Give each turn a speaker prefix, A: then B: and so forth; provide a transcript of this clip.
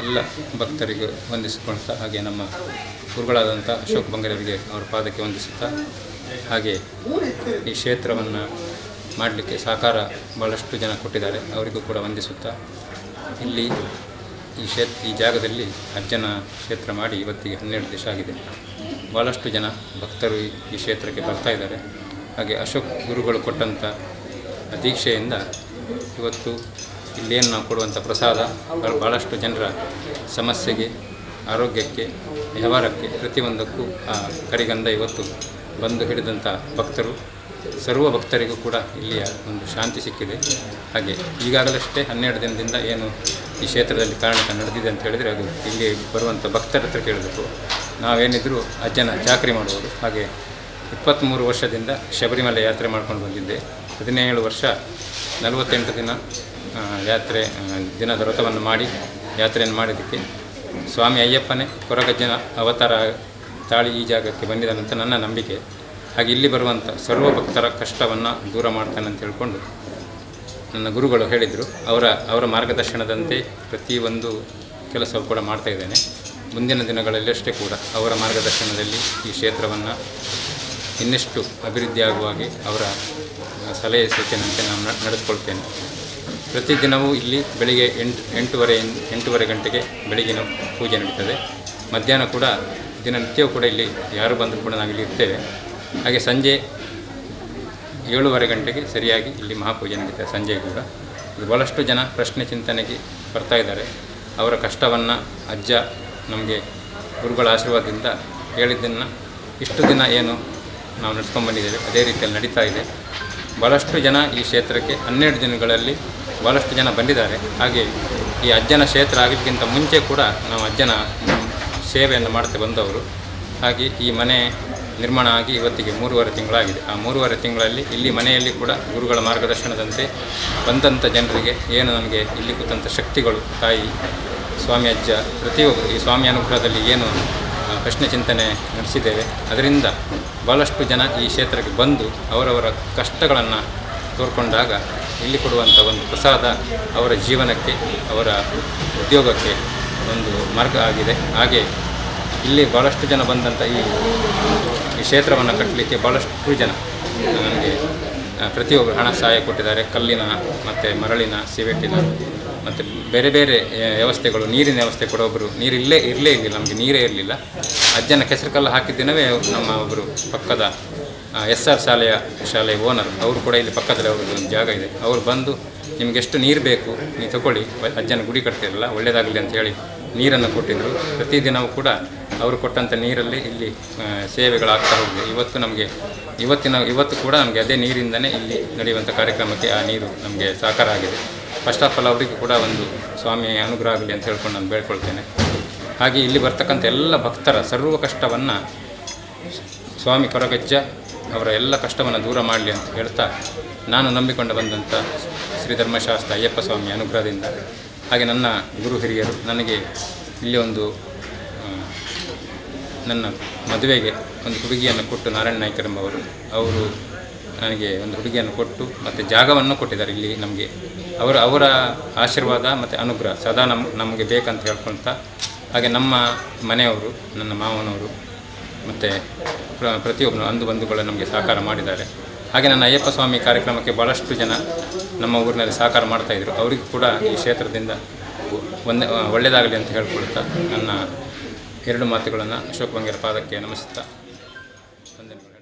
A: ಎಲ್ಲ ಭಕ್ತರಿಗೂ ವಂದಿಸಿಕೊಳ್ತಾ ಹಾಗೆ ನಮ್ಮ ಗುರುಗಳಾದಂಥ ಅಶೋಕ್ ಬಂಗರವರಿಗೆ ಅವರ ಪಾದಕ್ಕೆ ವಂದಿಸುತ್ತಾ ಹಾಗೆ ಈ ಕ್ಷೇತ್ರವನ್ನು ಮಾಡಲಿಕ್ಕೆ ಸಹಕಾರ ಭಾಳಷ್ಟು ಜನ ಕೊಟ್ಟಿದ್ದಾರೆ ಅವರಿಗೂ ಕೂಡ ವಂದಿಸುತ್ತಾ ಇಲ್ಲಿ ಈ ಕ್ಷೇತ್ರ ಈ ಜಾಗದಲ್ಲಿ ಅಜ್ಜನ ಕ್ಷೇತ್ರ ಮಾಡಿ ಇವತ್ತಿಗೆ ಹನ್ನೆರಡು ದಿವಸ ಆಗಿದೆ ಭಾಳಷ್ಟು ಜನ ಭಕ್ತರು ಈ- ಈ ಕ್ಷೇತ್ರಕ್ಕೆ ಬರ್ತಾ ಇದ್ದಾರೆ ಹಾಗೆ ಅಶೋಕ್ ಗುರುಗಳು ಕೊಟ್ಟಂಥ ದೀಕ್ಷೆಯಿಂದ ಇವತ್ತು ಇಲ್ಲೇನು ನಾವು ಕೊಡುವಂಥ ಪ್ರಸಾದ ಭಾಳ- ಭಾಳಷ್ಟು ಜನರ ಸಮಸ್ಯೆಗೆ ಆರೋಗ್ಯಕ್ಕೆ ವ್ಯವಹಾರಕ್ಕೆ ಪ್ರತಿಯೊಂದಕ್ಕೂ ಆ ಕರಿಗಂಧ ಇವತ್ತು ಬಂದು ಹಿಡಿದಂಥ ಭಕ್ತರು ಸರ್ವ ಭಕ್ತರಿಗೂ ಕೂಡ ಇಲ್ಲಿಯ ಒಂದು ಶಾಂತಿ ಸಿಕ್ಕಿದೆ ಹಾಗೆ ಈಗಾಗಲಷ್ಟೇ ಹನ್ನೆರಡು ದಿನದಿಂದ ಏನು ಈ ಕ್ಷೇತ್ರದಲ್ಲಿ ಕಾರಣಕ್ಕೆ ನಡೆದಿದೆ ಅಂತ ಹೇಳಿದರೆ ಅದು ಇಲ್ಲಿ ಬರುವಂಥ ಭಕ್ತರ ಹತ್ರ ಕೇಳಬೇಕು ನಾವೇನಿದ್ರೂ ಅಜ್ಜನ ಚಾಕರಿ ಮಾಡುವುದು ಹಾಗೆ ಇಪ್ಪತ್ತ್ಮೂರು ವರ್ಷದಿಂದ ಶಬರಿಮಲೆ ಯಾತ್ರೆ ಮಾಡ್ಕೊಂಡು ಬಂದಿದ್ದೆ ಹದಿನೇಳು ವರ್ಷ ನಲವತ್ತೆಂಟು ದಿನ ಆ, ಯಾತ್ರೆ ಆ, ದಿನದ ವ್ರತವನ್ನು ಮಾಡಿ ಯಾತ್ರೆಯನ್ನು ಮಾಡಿದ್ದಕ್ಕೆ ಸ್ವಾಮಿ ಅಯ್ಯಪ್ಪನೇ ಕೊರಗಜ್ಜನ ಅವತಾರ ತಾಳಿ ಈ ಜಾಗಕ್ಕೆ ಬಂದಿದ್ದಾನಂತ ನನ್ನ ನಂಬಿಕೆ ಹಾಗೆ ಇಲ್ಲಿ ಬರುವಂಥ ಸರ್ವ ಭಕ್ತರ ಕಷ್ಟವನ್ನು ದೂರ ಮಾಡ್ತಾನೆ ಅಂತ ಹೇಳ್ಕೊಂಡು ನನ್ನ ಗುರುಗಳು ಹೇಳಿದರು ಅವರ ಅವರ ಮಾರ್ಗದರ್ಶನದಂತೆ ಪ್ರತಿಯೊಂದು ಕೆಲಸವು ಕೂಡ ಮಾಡ್ತಾ ಇದ್ದೇನೆ ಮುಂದಿನ ದಿನಗಳಲ್ಲಿ ಅಷ್ಟೇ ಕೂಡ ಅವರ ಮಾರ್ಗದರ್ಶನದಲ್ಲಿ ಈ ಕ್ಷೇತ್ರವನ್ನು ಇನ್ನಷ್ಟು ಅಭಿವೃದ್ಧಿ ಆಗುವ ಹಾಗೆ ಅವರ ಆ, ಸಲಹೆ ಸೂಚನೆಯಂತೆ ನಾನು ನ- ನಡೆದುಕೊಳ್ತೇನೆ ಪ್ರತಿದಿನವೂ ಇಲ್ಲಿ ಬೆಳಿಗ್ಗೆ ಎಂಟು ಎಂಟೂವರೆ ಎಂಟೂವರೆ ಗಂಟೆಗೆ ಬೆಳಗಿನ ಪೂಜೆ ನಡೀತದೆ ಮಧ್ಯಾಹ್ನ ಕೂಡ ದಿನನಿತ್ಯವೂ ಕೂಡ ಇಲ್ಲಿ ಯಾರು ಬಂದರೂ ಕೂಡ ನಾವಿಲ್ಲಿ ಇರ್ತೇವೆ ಹಾಗೆ ಸಂಜೆ ಏಳುವರೆ ಗಂಟೆಗೆ ಸರಿಯಾಗಿ ಇಲ್ಲಿ ಮಹಾಪೂಜೆ ನಡೀತದೆ ಸಂಜೆ ಕೂಡ ಇದು ಭಾಳಷ್ಟು ಜನ ಪ್ರಶ್ನೆ ಚಿಂತನೆಗೆ ಬರ್ತಾ ಇದ್ದಾರೆ ಅವರ ಕಷ್ಟವನ್ನು ಅಜ್ಜ ನಮಗೆ ಗುರುಗಳ ಆಶೀರ್ವಾದದಿಂದ ಹೇಳಿದ್ದನ್ನು ಇಷ್ಟು ದಿನ ಏನು ನಾವು ನಡ್ಸ್ಕೊಂಡು ಬಂದಿದ್ದೇವೆ ಅದೇ ರೀತಿಯಲ್ಲಿ ನಡೀತಾ ಇದೆ ಭಾಳಷ್ಟು ಜನ ಈ ಕ್ಷೇತ್ರಕ್ಕೆ ಹನ್ನೆರಡು ದಿನಗಳಲ್ಲಿ ಭಾಳಷ್ಟು ಜನ ಬಂದಿದ್ದಾರೆ ಹಾಗೆ ಈ ಅಜ್ಜನ ಕ್ಷೇತ್ರ ಆಗಲಿಕ್ಕಿಂತ ಮುಂಚೆ ಕೂಡ ನಾವು ಅಜ್ಜನ ಸೇವೆಯನ್ನು ಮಾಡ್ತಾ ಬಂದವರು ಹಾಗೆ ಈ ಮನೆ ನಿರ್ಮಾಣ ಆಗಿ ಇವತ್ತಿಗೆ ಮೂರುವರೆ ತಿಂಗಳಾಗಿದೆ ಆ ಮೂರುವರೆ ತಿಂಗಳಲ್ಲಿ ಇಲ್ಲಿ ಮನೆಯಲ್ಲಿ ಕೂಡ ಗುರುಗಳ ಮಾರ್ಗದರ್ಶನದಂತೆ ಬಂದಂಥ ಜನರಿಗೆ ಏನು ನನಗೆ ಇಲ್ಲಿ ಕೂತಂಥ ಶಕ್ತಿಗಳು ತಾಯಿ ಸ್ವಾಮಿ ಅಜ್ಜ ಪ್ರತಿಯೊಬ್ಬರು ಈ ಸ್ವಾಮಿ ಅನುಗ್ರಹದಲ್ಲಿ ಏನು ಆ, ಪ್ರಶ್ನೆ ಚಿಂತನೆ ನಡೆಸಿದ್ದೇವೆ ಅದರಿಂದ ಭಾಳಷ್ಟು ಜನ ಈ ಕ್ಷೇತ್ರಕ್ಕೆ ಬಂದು ಅವರವರ ಕಷ್ಟಗಳನ್ನು ತೋರ್ಕೊಂಡಾಗ ಇಲ್ಲಿ ಕೊಡುವಂಥ ಒಂದು ಪ್ರಸಾದ ಅವರ ಜೀವನಕ್ಕೆ ಅವರ ಉದ್ಯೋಗಕ್ಕೆ ಒಂದು ಮಾರ್ಗ ಆಗಿದೆ ಹಾಗೆ ಇಲ್ಲಿ ಭಾಳಷ್ಟು ಜನ ಬಂದಂಥ ಈ ಈ ಕ್ಷೇತ್ರವನ್ನು ಕಟ್ಟಲಿಕ್ಕೆ ಭಾಳಷ್ಟು ಜನ ನನಗೆ ಆ, ಪ್ರತಿಯೊಬ್ಬರು ಹಣ ಸಹಾಯ ಕೊಟ್ಟಿದ್ದಾರೆ ಕಲ್ಲಿನ ಮತ್ತು ಮರಳಿನ ಸಿಮೆಂಟಿನ ಮತ್ತು ಬೇರೆ ಬೇರೆ ಆ, ವ್ಯವಸ್ಥೆಗಳು ನೀರಿನ ವ್ಯವಸ್ಥೆ ಕೂಡ ಒಬ್ಬರು ನೀರು ಇಲ್ಲೇ ಇರಲೇ ಇರಲಿಲ್ಲ ನಮಗೆ ನೀರೇ ಇರಲಿಲ್ಲ ಅಜ್ಜನ ಕೆಸರು ಕಲ್ಲು ಹಾಕಿದ ದಿನವೇ ನಮ್ಮ ಒಬ್ಬರು ಪಕ್ಕದ ಎಸ್ ಆರ್ ಶಾಲೆಯ ಶಾಲೆಯ ಓನರ್ ಅವರು ಕೂಡ ಇಲ್ಲಿ ಪಕ್ಕದಲ್ಲಿ ಅವ್ರದ್ದು ಒಂದು ಜಾಗ ಇದೆ ಅವರು ಬಂದು ನಿಮ್ಗೆ ಎಷ್ಟು ನೀರು ಬೇಕು ನೀವು ತಗೊಳ್ಳಿ ವ- ಅಜ್ಜನ ಗುಡಿ ಕಟ್ತಿರಲ್ಲ ಒಳ್ಳೆಯದಾಗಲಿ ಅಂತ ಹೇಳಿ ನೀರನ್ನು ಕೊಟ್ಟಿದ್ದರು ಪ್ರತಿದಿನವೂ ಕೂಡ ಅವರು ಕೊಟ್ಟಂಥ ನೀರಲ್ಲಿ ಇಲ್ಲಿ ಆ, ಸೇವೆಗಳಾಗ್ತಾ ಹೋಗಿದೆ ಇವತ್ತು ನಮಗೆ ಇವತ್ತಿನ ಇವತ್ತು ಕೂಡ ನಮಗೆ ಅದೇ ನೀರಿಂದನೇ ಇಲ್ಲಿ ನಡೆಯುವಂಥ ಕಾರ್ಯಕ್ರಮಕ್ಕೆ ಆ ನೀರು ನಮಗೆ ಸಾಕಾರ ಆಗಿದೆ ಫಸ್ಟ್ ಆಫ್ ಆಲ್ ಅವರಿಗೂ ಕೂಡ ಒಂದು ಸ್ವಾಮಿ ಅನುಗ್ರಹ ಆಗಲಿ ಅಂತ ಹೇಳ್ಕೊಂಡು ನಾನು ಬೇಡ್ಕೊಳ್ತೇನೆ ಹಾಗೆ ಇಲ್ಲಿ ಬರ್ತಕ್ಕಂಥ ಎಲ್ಲ ಭಕ್ತರ ಸರ್ವ ಕಷ್ಟವನ್ನು ಸ್ವಾಮಿ ಕೊರಗಜ್ಜ ಅವರ ಎಲ್ಲ ಕಷ್ಟವನ್ನು ದೂರ ಮಾಡಲಿ ಅಂತ ಹೇಳ್ತಾ ನಾನು ನಂಬಿಕೊಂಡು ಬಂದಂಥ ಶ್ರೀ ಧರ್ಮಶಾಸ್ತ್ರ ಅಯ್ಯಪ್ಪ ಸ್ವಾಮಿ ಅನುಗ್ರಹದಿಂದ ಹಾಗೆ ನನ್ನ ಗುರು ಹಿರಿಯರು ನನಗೆ ಇಲ್ಲಿ ಒಂದು ಆ, ನನ್ನ ಮದುವೆಗೆ ಒಂದು ಹುಡುಗಿಯನ್ನು ಕೊಟ್ಟು ನಾರಾಯಣ ನಾಯ್ಕರೆಂಬವರು ಅವರು ನನಗೆ ಒಂದು ಹುಡುಗಿಯನ್ನು ಕೊಟ್ಟು ಮತ್ತು ಜಾಗವನ್ನು ಕೊಟ್ಟಿದ್ದಾರೆ ಇಲ್ಲಿ ನಮಗೆ ಅವರ ಅವರ ಆಶೀರ್ವಾದ ಮತ್ತು ಅನುಗ್ರಹ ಸದಾ ನಮ್ ನಮಗೆ ಬೇಕಂತ ಹೇಳ್ಕೊಳ್ತಾ ಹಾಗೆ ನಮ್ಮ ಮನೆಯವರು ನನ್ನ ಮಾವನವರು ಮತ್ತು ಪ್ರ ಪ್ರತಿಯೊಬ್ಬರು ಅಂದು ಬಂಧುಗಳು ನಮಗೆ ಸಹಕಾರ ಮಾಡಿದ್ದಾರೆ ಹಾಗೆ ನನ್ನ ಅಯ್ಯಪ್ಪ ಸ್ವಾಮಿ ಕಾರ್ಯಕ್ರಮಕ್ಕೆ ಭಾಳಷ್ಟು ಜನ ನಮ್ಮ ಊರಿನಲ್ಲಿ ಸಹಕಾರ ಮಾಡ್ತಾಯಿದ್ರು ಅವರಿಗೂ ಕೂಡ ಈ ಕ್ಷೇತ್ರದಿಂದ ಒಂದೇ ಒಳ್ಳೆಯದಾಗಲಿ ಅಂತ ಹೇಳ್ಕೊಳ್ತಾ ನನ್ನ ಎರಡು ಮಾತುಗಳನ್ನು ಅಶೋಕ್ ಬಂಗೇರ ಪಾದಕ್ಕೆ ನಮಿಸ್ತಾ ವಂದನೆಗಳು